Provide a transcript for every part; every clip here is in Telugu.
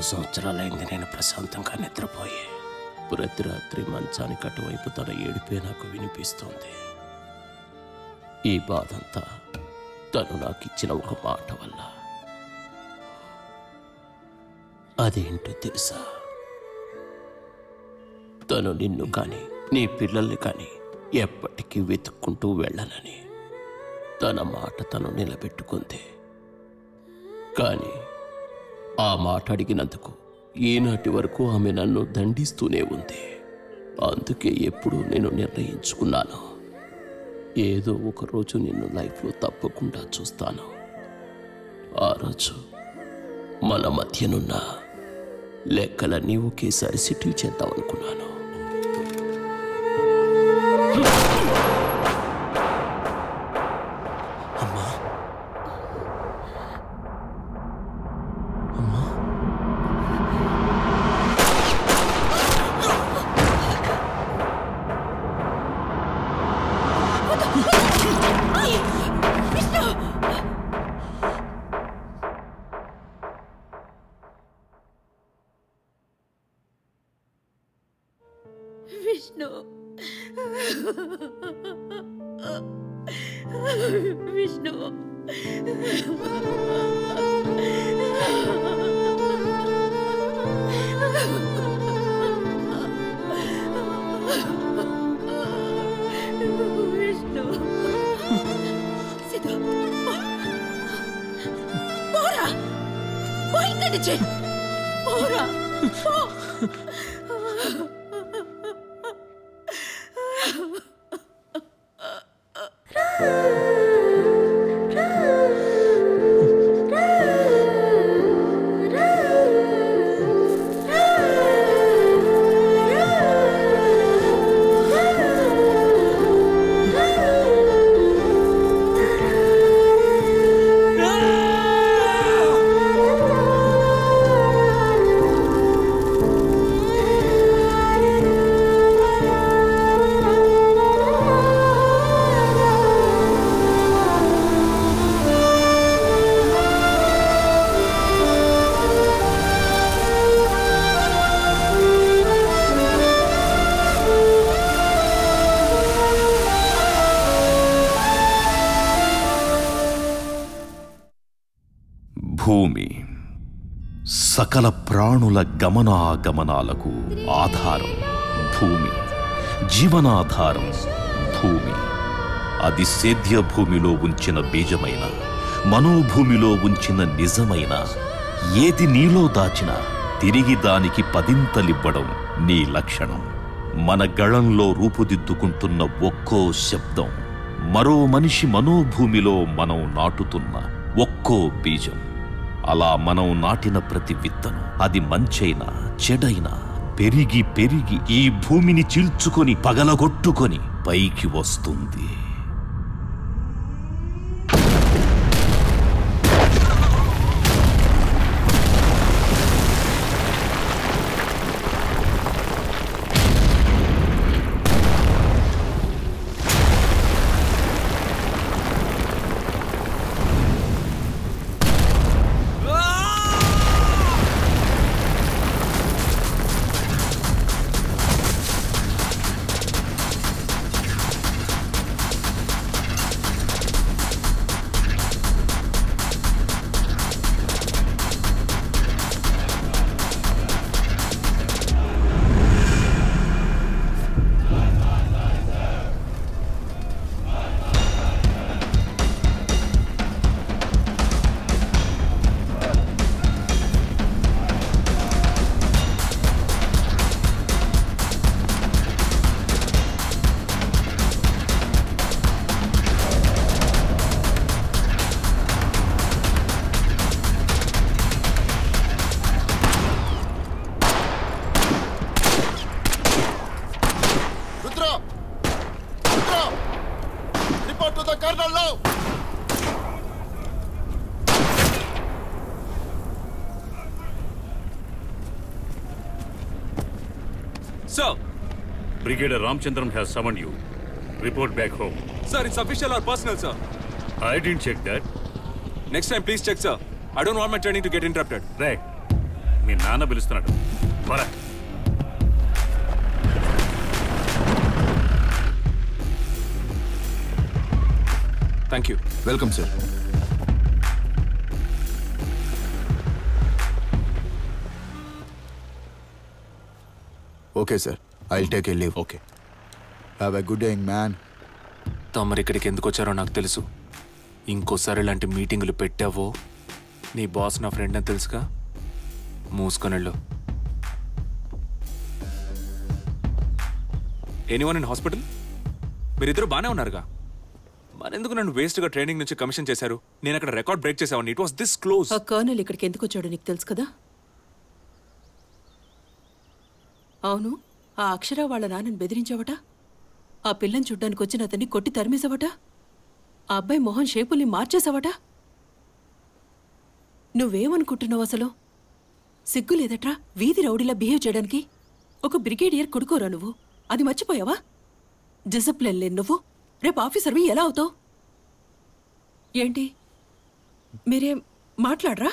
సంవత్సరాలైంది నేను ప్రశాంతంగా నిద్రపోయి ప్రతి రాత్రి మంచానికి అటువైపు తన ఏడిపే నాకు వినిపిస్తోంది ఈ బాధంతా తను నాకు ఇచ్చిన ఒక మాట వల్ల అదేంటో తెలుసా తను నిన్ను కానీ నీ పిల్లల్ని కానీ ఎప్పటికీ వెతుక్కుంటూ వెళ్ళనని తన మాట తను నిలబెట్టుకుంది కానీ ఆ మాట అడిగినందుకు ఈనాటి వరకు ఆమె నన్ను దండిస్తూనే ఉంది అందుకే ఎప్పుడు నేను నిర్ణయించుకున్నాను ఏదో ఒక రోజు నిన్ను లైఫ్లో తప్పకుండా చూస్తాను ఆ రోజు మన మధ్యనున్న లెక్కలన్నీ ఒకేసారి సెటిల్ చేద్దాం అనుకున్నాను అమ్మా అమ్మా విష్ణు విష్ణు విష్ణు సిద్ధు పోరా పో ఇక్కడి నుంచి పోరా పో భూమి సకల ప్రాణుల గమనాగమనాలకు ఆధారం భూమి జీవనాధారం భూమి అది సేద్య భూమిలో ఉంచిన బీజమైన మనోభూమిలో ఉంచిన నిజమైన ఏది నీలో దాచినా తిరిగి దానికి పదింతలివ్వడం నీ లక్షణం మన గళంలో రూపుదిద్దుకుంటున్న ఒక్కో శబ్దం మరో మనిషి మనోభూమిలో మనం నాటుతున్న ఒక్కో బీజం అలా మనం నాటిన ప్రతి విత్తనం అది మంచైనా చెడైనా పెరిగి పెరిగి ఈ భూమిని చీల్చుకొని పగలగొట్టుకొని పైకి వస్తుంది Rudra Rudra report to the colonel now Sir, Brigadier Ramchandran has summoned you. Report back home. sir, it's official or personal, sir. I didn't check that. Next time, please check, sir. I don't want my training to get interrupted. Right. మీ నాన్న పిలుస్తున్నాడు పరా thank you welcome sir okay sir I take a leave okay have a good డేయింగ్ మ్యాన్ తమరు ఇక్కడికి ఎందుకు వచ్చారో నాకు తెలుసు ఇంకోసారి ఇలాంటి మీటింగులు పెట్టావో నీ బాస్ నా ఫ్రెండ్ అని తెలుసుగా మూసుకొనిళ్ళు ఎనీవన్ ఇన్ హాస్పిటల్ మీరిద్దరు బాగానే ఉన్నారుగా మరెందుకు నన్ను వేస్ట్గా ట్రైనింగ్ నుంచి కమిషన్ చేశారు నేను అక్కడ రికార్డ్ బ్రేక్ చేసావని ఇట్ వాస్ దిస్ క్లోజ్ ఆ కర్నల్ ఇక్కడికి ఎందుకు వచ్చాడో నీకు తెలుసు కదా అవును ఆ అక్షర వాళ్ళ నాన్నని బెదిరించావట ఆ పిల్లని చూడ్డానికి వచ్చిన అతన్ని కొట్టి తరిమేశావట ఆ అబ్బాయి మొహం షేపుల్ని మార్చేశావట నువ్వేమనుకుంటున్నావు అసలు సిగ్గు లేదట్రా వీధి రౌడీలా బిహేవ్ చేయడానికి ఒక బ్రిగేడియర్ కొడుకోరా నువ్వు అది మర్చిపోయావా డిసిప్లిన్ లేని నువ్వు రేపు ఆఫీసర్వి ఎలా అవుతావు ఏంటి మీరేం మాట్లాడరా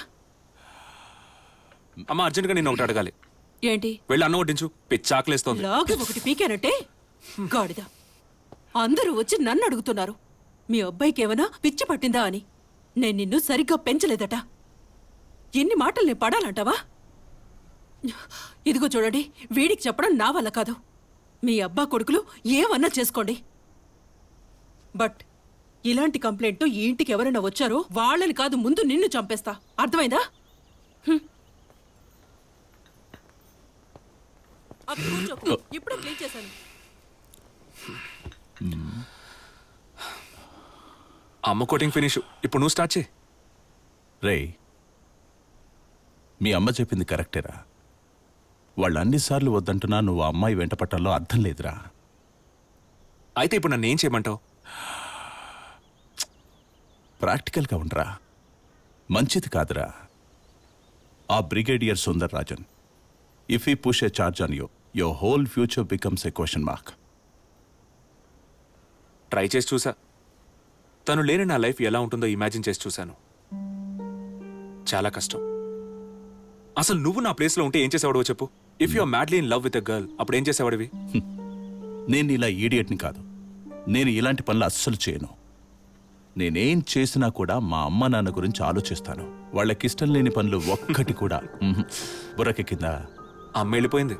అమ్మ అర్జెంట్గా నేను ఒకటి అడగాలి ఏంటి వెళ్ళి అన్న వడ్డించు పిచ్చాకలేస్తోంది లాగి ఒకటి పీకానంటే గాడిద అందరూ వచ్చి నన్ను అడుగుతున్నారు మీ అబ్బాయికి ఏమైనా పిచ్చి పట్టిందా అని నేను నిన్ను సరిగ్గా పెంచలేదట ఎన్ని మాటలు నేను పడాలంటావా ఇదిగో చూడండి వీడికి చెప్పడం నా వల్ల కాదు మీ అబ్బా కొడుకులు ఏమన్నా చేసుకోండి బట్ ఇలాంటి కంప్లైంట్తో ఈ ఇంటికి ఎవరైనా వచ్చారో వాళ్ళని కాదు ముందు నిన్ను చంపేస్తా అర్థమైందా హ్మ్. అక్కడ కూర్చో. ఇప్పుడే క్లీన్ చేశాను అమ్మ కోటింగ్ ఫినిష్ ఇప్పుడు నువ్వు స్టార్ట్ చేయి రే మీ అమ్మ చెప్పింది కరెక్టేరా వాళ్ళు అన్నిసార్లు వద్దంటున్నా నువ్వు ఆ అమ్మాయి వెంట పట్టాలో అర్థం లేదురా అయితే ఇప్పుడు నన్ను ఏం చేయమంటావు ప్రాక్టికల్గా ఉండరా మంచిది కాదురా ఆ brigadier Sundar Rajan if he push a charge on you your whole future becomes a question mark try చేసి చూసా తను లేని నా లైఫ్ ఎలా ఉంటుందో ఇమాజిన్ చేసి చూశాను చాలా కష్టం అసలు నువ్వు నా ప్లేస్లో ఉంటే ఏం చేసేవాడో చెప్పు if you are madly in love with a girl అప్పుడు ఏం చేసేవాడివి నేను ఇలా ఈడియట్ని కాదు నేను ఇలాంటి పనులు అస్సలు చేయను నేనేం చేసినా కూడా మా అమ్మ నాన్న గురించి ఆలోచిస్తాను వాళ్ళకి ఇష్టం లేని పనులు ఒక్కటి కూడా మ్హూ, బుర్రకెక్కిందా అమ్మ వెళ్ళిపోయింది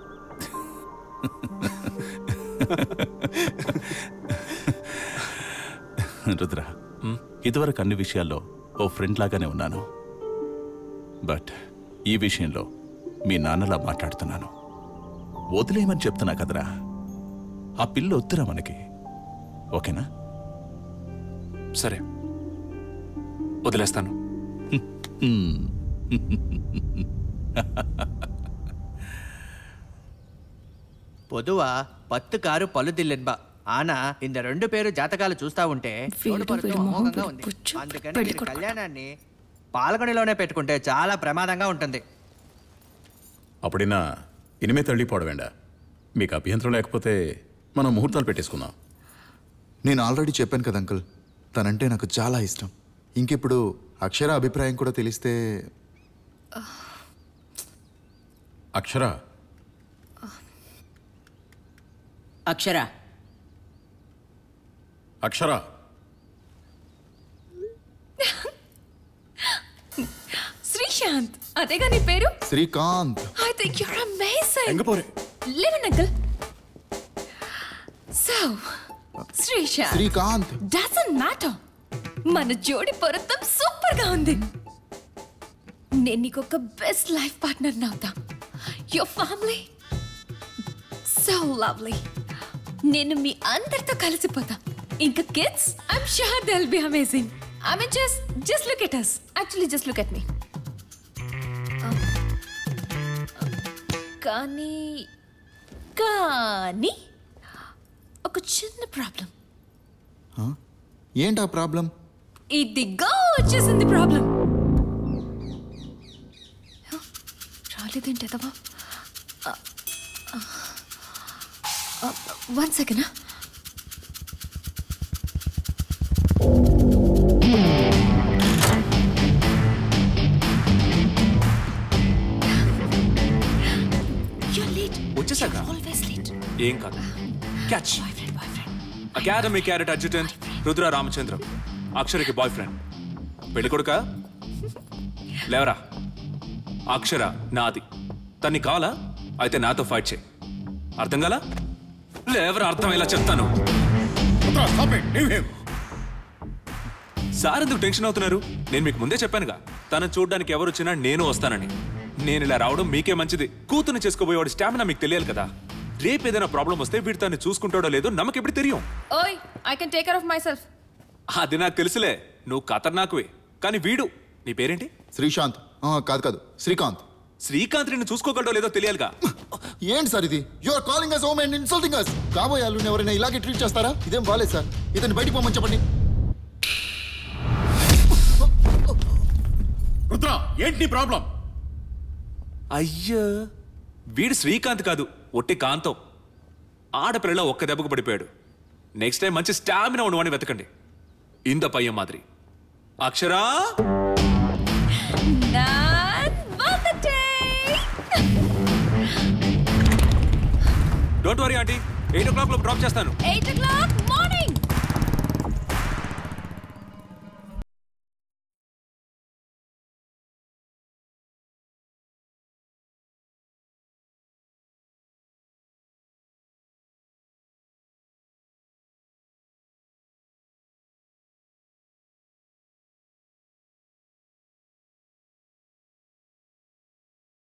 రుద్ర ఇదివరకు అన్ని విషయాల్లో ఓ ఫ్రెండ్ లాగానే ఉన్నాను బట్ ఈ విషయంలో మీ నాన్నలా మాట్లాడుతున్నాను వదిలేయమని చెప్తున్నా కదరా ఆ పిల్ల వద్దురా మనకి ఓకేనా సరే వదిలేస్తాను பொதுவா பத்து காரு பழுதில்லன்பா ஆனா இந்த ரெண்டு பேரும் జాతకాలు చూస్తా ఉంటే వీడు చూడపడుతూ వీడు మొహం అమోఘంగా వీడు ఉంది పుచ్చు, అందుకని పెళ్లి మీరు కొడుకు. కళ్యాణాన్ని పాల్గొనిలోనే పెట్టుకుంటే చాలా ప్రమాదంగా ఉంటుంది అప్పుడినా ఇనిమే తళ్ళిపోవడం వేండా మీకు అభ్యంతరం లేకపోతే మనం ముహూర్తాలు పెట్టేసుకుందాం నేను ఆల్రెడీ చెప్పాను కదా అంకుల్ తనంటే నాకు చాలా ఇష్టం ఇంకిప్పుడు అక్షర అభిప్రాయం కూడా తెలిస్తే అక్షర అక్షర అక్షర శ్రీశాంత్ అదేగా నీ పేరు Srikanth I think you're amazing ఎంగ పోరే లివన్ uncle so Srishanth Srikanth doesn't matter మన జోడి పొరుద్దం సూపర్ గా ఉంది నేను నీకు ఒక బెస్ట్ లైఫ్ పార్ట్నర్ అవుతా యువర్ ఫ్యామిలీ సో లవ్లీ నేను మీ అందరితో కలిసిపోతా ఇంకా kids I'm sure they will be amazing I mean just just look at us actually just look at me కానీ కానీ ఒక చిన్న ప్రాబ్లం ఏంటా ప్రాబ్లం ఇదిగో వచ్చేసింది ప్రాబ్లం రాలేదేంటి అదవా వన్ సెకండ్ చెప్పేశాక ఆల్వేస్ లేట్ ఏం కాదు catch boy friend boy friend academy carrot adjutant Rudra Ramachandram అక్షరకి బాయ్ ఫ్రెండ్ పెళ్లి కొడుక లేవరా అక్షర నాది తన్ని కావాలా అయితే నాతో ఫైట్ చేయి అర్థం కాలా లేవరా అర్థం ఇలా చెప్తాను సార్ ఎందుకు టెన్షన్ అవుతున్నారు నేను మీకు ముందే చెప్పానుగా తను చూడడానికి ఎవరు వచ్చినా నేను వస్తానని నేను ఇలా రావడం మీకే మంచిది కూతుర్ని చేసుకోబోయేవాడి స్టామినా మీకు తెలియాలి కదా రేపు ఏదైనా ప్రాబ్లం వస్తే వీడు తను చూసుకుంటాడో లేదో నమ్మకి ఎప్పుడు తెలియం ఓయ్ I can take care of myself అది నాకు తెలుసులే నువ్వు ఖతర్నాకువే కానీ వీడు నీ పేరేంటి శ్రీశాంత్ ఆ, కాదు కాదు శ్రీకాంత్ శ్రీకాంత్ నిన్ను చూసుకోగలడో లేదో తెలియాలిగా ఏంటి సార్ ఇది you are calling us home and insulting us కాబోయే అల్లుని ఎవరైనా ఇలాగే ట్రీట్ చేస్తారా ఇదేం బాలేదు సార్ ఇతను బయటికి పోమని చెప్పండి రుద్ర ఏంటి నీ ప్రాబ్లం అయ్యా వీడు శ్రీకాంత్ కాదు ఒట్టి కాంతం ఆడపిల్ల ఒక్క దెబ్బకు పడిపోయాడు నెక్స్ట్ టైం మంచి స్టామినా ఉండవని వెతకండి ఇంద పయ్యం మాదిరి Akshara Nan Valente! Don't worry aunty eight o'clock లో డ్రాప్ చేస్తాను 8 o'clock,